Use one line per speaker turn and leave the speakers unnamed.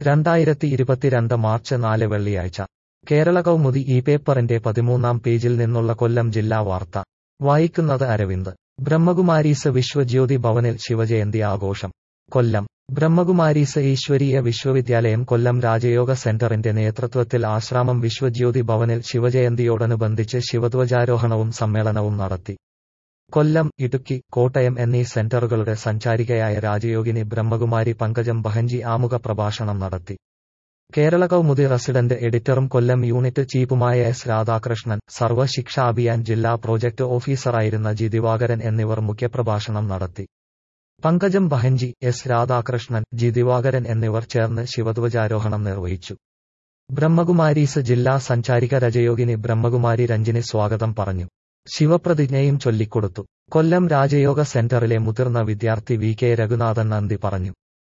രണ്ടായിരത്തി ഇരുപത്തിരണ്ട് മാർച്ച് നാല് വെള്ളിയാഴ്ച കേരള കൗമുദി ഈ പേപ്പറിന്റെ പതിമൂന്നാം പേജിൽ നിന്നുള്ള കൊല്ലം ജില്ലാ വാർത്ത വായിക്കുന്നത് അരവിന്ദ് ബ്രഹ്മകുമാരീസ് വിശ്വജ്യോതി ഭവനിൽ ശിവജയന്തി ആഘോഷം കൊല്ലം ബ്രഹ്മകുമാരീസ് ഈശ്വരീയ വിശ്വവിദ്യാലയം കൊല്ലം രാജയോഗ സെന്ററിന്റെ നേതൃത്വത്തിൽ ആശ്രാമം വിശ്വജ്യോതി ഭവനിൽ ശിവജയന്തിയോടനുബന്ധിച്ച് ശിവധ്വജാരോഹണവും സമ്മേളനവും നടത്തി കൊല്ലം ഇടുക്കി കോട്ടയം എന്നീ സെന്ററുകളുടെ സഞ്ചാരികയായ രാജയോഗിനി ബ്രഹ്മകുമാരി പങ്കജം ബഹഞ്ചി ആമുഖ പ്രഭാഷണം നടത്തി കേരള കൗമുദി റസിഡന്റ് എഡിറ്ററും കൊല്ലം യൂണിറ്റ് ചീഫുമായ എസ് രാധാകൃഷ്ണൻ സർവ്വ ശിക്ഷാ അഭിയാൻ ജില്ലാ പ്രോജക്ട് ഓഫീസറായിരുന്ന ജി ദിവാകരൻ എന്നിവർ മുഖ്യപ്രഭാഷണം നടത്തി പങ്കജം ബഹഞ്ചി എസ് രാധാകൃഷ്ണൻ ജി ദിവാകരൻ എന്നിവർ ചേർന്ന് ശിവധ്വജാരോഹണം നിർവഹിച്ചു ബ്രഹ്മകുമാരീസ് ജില്ലാ സഞ്ചാരിക രജയോഗിനി ബ്രഹ്മകുമാരി രഞ്ജിനി സ്വാഗതം പറഞ്ഞു ശിവപ്രതിജ്ഞയും ചൊല്ലിക്കൊടുത്തു കൊല്ലം രാജയോഗ സെന്ററിലെ മുതിർന്ന വിദ്യാർത്ഥി വി കെ രഘുനാഥൻ നന്ദി പറഞ്ഞു